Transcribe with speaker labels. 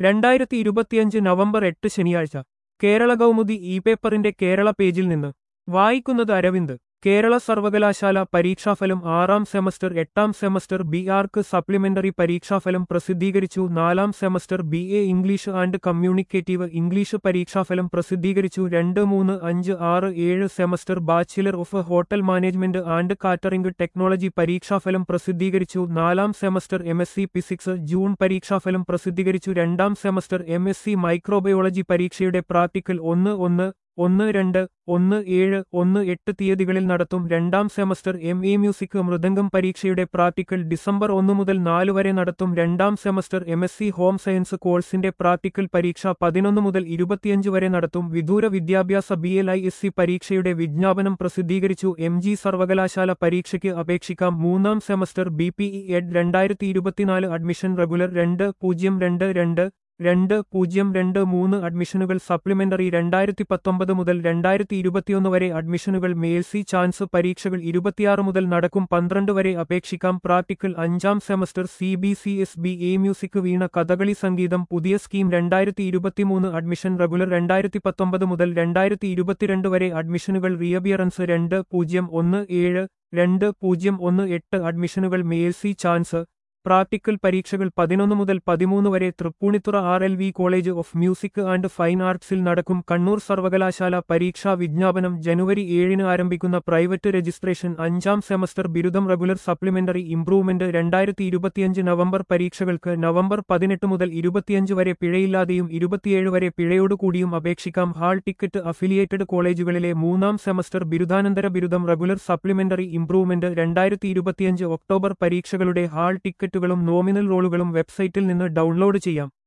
Speaker 1: രണ്ടായിരത്തി ഇരുപത്തിയഞ്ച് നവംബർ എട്ട് ശനിയാഴ്ച കേരള കൗമുദി ഇ പേപ്പറിന്റെ കേരള പേജിൽ നിന്ന് വായിക്കുന്നത് അരവിന്ദ് കേരള സർവകലാശാല പരീക്ഷാഫലം ആറാം സെമസ്റ്റർ എട്ടാം സെമസ്റ്റർ ബി ആർക്ക് സപ്ലിമെന്ററി പരീക്ഷാഫലം പ്രസിദ്ധീകരിച്ചു നാലാം semester B A English and communicative English പരീക്ഷാഫലം പ്രസിദ്ധീകരിച്ചു രണ്ട് മൂന്ന് അഞ്ച് ആറ് ഏഴ് semester bachelor of hotel management and catering technology പരീക്ഷാഫലം പ്രസിദ്ധീകരിച്ചു നാലാം semester M S C physics June പരീക്ഷാഫലം പ്രസിദ്ധീകരിച്ചു രണ്ടാം semester M S C microbiology പരീക്ഷയുടെ പ്രാക്ടിക്കൽ ഒന്ന് ഒന്ന് ഒന്ന് രണ്ട് ഒന്ന് ഏഴ് ഒന്ന് എട്ട് തീയതികളിൽ നടത്തും രണ്ടാം semester M A music mridangam പരീക്ഷയുടെ പ്രാക്ടിക്കൽ ഡിസംബർ ഒന്ന് മുതൽ നാല് വരെ നടത്തും രണ്ടാം semester M S C home science കോഴ്സിന്റെ പ്രാക്ടിക്കൽ പരീക്ഷ പതിനൊന്ന് മുതൽ ഇരുപത്തിയഞ്ച് വരെ നടത്തും വിദൂര വിദ്യാഭ്യാസ B L I S C പരീക്ഷയുടെ വിജ്ഞാപനം പ്രസിദ്ധീകരിച്ചു എം ജി സർവകലാശാല പരീക്ഷയ്ക്ക് അപേക്ഷിക്കാം മൂന്നാം semester B P E Ed രണ്ടായിരത്തി ഇരുപത്തിനാല് അഡ്മിഷൻ റെഗുലർ രണ്ട് പൂജ്യം രണ്ട് രണ്ട് രണ്ട് പൂജ്യം രണ്ട് മൂന്ന് അഡ്മിഷനുകൾ സപ്ലിമെന്ററി രണ്ടായിരത്തി പത്തൊമ്പത് മുതൽ രണ്ടായിരത്തി ഇരുപത്തിയൊന്ന് വരെ അഡ്മിഷനുകൾ മേൽസി ചാൻസ് പരീക്ഷകൾ ഇരുപത്തിയാറ് മുതൽ നടക്കും പന്ത്രണ്ട് വരെ അപേക്ഷിക്കാം പ്രാക്ടിക്കൽ അഞ്ചാം semester C B C S B A music veena Kathakali സംഗീതം പുതിയ സ്കീം രണ്ടായിരത്തി ഇരുപത്തിമൂന്ന് അഡ്മിഷൻ റെഗുലർ രണ്ടായിരത്തി പത്തൊമ്പത് മുതൽ രണ്ടായിരത്തി ഇരുപത്തിരണ്ട് വരെ അഡ്മിഷനുകൾ റീഅബിയറൻസ് രണ്ട് പൂജ്യം ഒന്ന് ഏഴ് രണ്ട് പൂജ്യം ഒന്ന് എട്ട് അഡ്മിഷനുകൾ മേൽസി ചാൻസ് പ്രാക്ടിക്കൽ പരീക്ഷകൾ പതിനൊന്ന് മുതൽ പതിമൂന്ന് വരെ Thrippunithura R L V college of music and fine ആർട്സിൽ നടക്കും കണ്ണൂർ സർവകലാശാല പരീക്ഷാ വിജ്ഞാപനം ജനുവരി ഏഴിന് ആരംഭിക്കുന്ന പ്രൈവറ്റ് രജിസ്ട്രേഷൻ അഞ്ചാം സെമസ്റ്റർ ബിരുദം റെഗുലർ സപ്ലിമെന്ററി ഇംപ്രൂവ്മെന്റ് രണ്ടായിരത്തി ഇരുപത്തിയഞ്ച് നവംബർ പരീക്ഷകൾക്ക് നവംബർ പതിനെട്ട് മുതൽ ഇരുപത്തിയഞ്ച് വരെ പിഴയില്ലാതെയും ഇരുപത്തിയേഴ് വരെ പിഴയോടുകൂടിയും അപേക്ഷിക്കാം ഹാൾ ടിക്കറ്റ് അഫിലിയേറ്റഡ് കോളേജുകളിലെ മൂന്നാം സെമസ്റ്റർ ബിരുദാനന്തര ബിരുദം റെഗുലർ സപ്ലിമെന്ററി ഇംപ്രൂവ്മെന്റ് രണ്ടായിരത്തി ഇരുപത്തിയഞ്ച് ഒക്ടോബർ പരീക്ഷകളുടെ ഹാൾ ടിക്കറ്റുകളും നോമിനൽ റോളുകളും വെബ്സൈറ്റിൽ നിന്ന് ഡൗൺലോഡ് ചെയ്യാം